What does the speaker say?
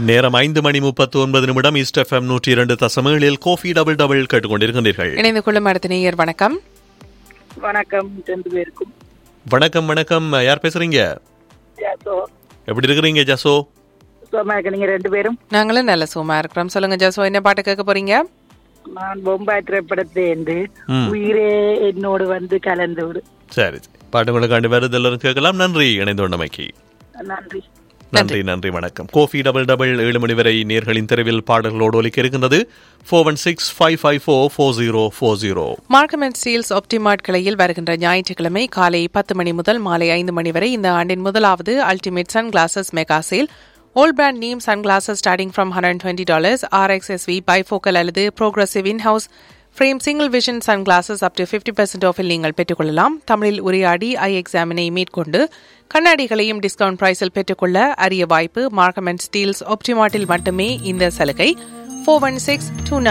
நேரம் ஐந்து மணி முப்பத்து ஒன்பது நிமிடம் ஈஸ்ட் எஃப்எம் நூற்றி இரண்டு தசமேழில் கோஃபி டபுள் டபுள் கேட்டுக்கொண்டிருக்கின்றீர்கள் இணைந்து கொள்ளும் அடுத்த நேயர் வணக்கம் வணக்கம் ரெண்டு பேருக்கும் வணக்கம் வணக்கம் யார் பேசுறீங்க ஜாசோ எப்படி இருக்கிறீங்க ஜசோ சுகமா இருக்க நீங்க ரெண்டு பேரும் நாங்களும் நல்ல சும்மா இருக்கிறோம் சொல்லுங்க ஜாசோ என்ன பாட்டு கேட்க போறீங்க நான் பொம்பாய் திரைப்படத்திலேருந்து ம். உயிரே என்னோடு வந்து கலந்து விடு சரி சரி. பாட்டு உங்களுக்காண்டு வருது எல்லாரும் கேட்கலாம் நன்றி இணைந்து கொண்டமைக்கு நன்றி நன்றி நன்றி வணக்கம் கோஃபி டபுள் டபுள் ஏழு மணி வரை நேர்களின் தெருவில் பாடல்களோடு ஒலிக்க இருக்கின்றது four one six five five four four zero four zero Markham and Steeles Optimart கிளையில் வருகின்ற ஞாயிற்றுக்கிழமை காலை பத்து மணி முதல் மாலை ஐந்து மணி வரை இந்த ஆண்டின் முதலாவது ultimate sunglasses mega sale all brand name sunglasses starting from hundred twenty dollars R X S V bifocal அல்லது progressive in house frame single vision sunglasses up to fifty percent ஆஃபில் நீங்கள் பெற்றுக்கொள்ளலாம் தமிழில் உரையாடி ஐ எக்ஸாமினை மேற்கொண்டு கண்ணாடிகளையும் டிஸ்கவுண்ட் பிரைஸில் பெற்றுக்கொள்ள அரிய வாய்ப்பு மார்க்கம் அண்ட் ஸ்டீல்ஸ் ஆப்டிமார்ட்டில் மட்டுமே இந்த சலுகை ஃபோர் ஒன் சிக்ஸ் டூ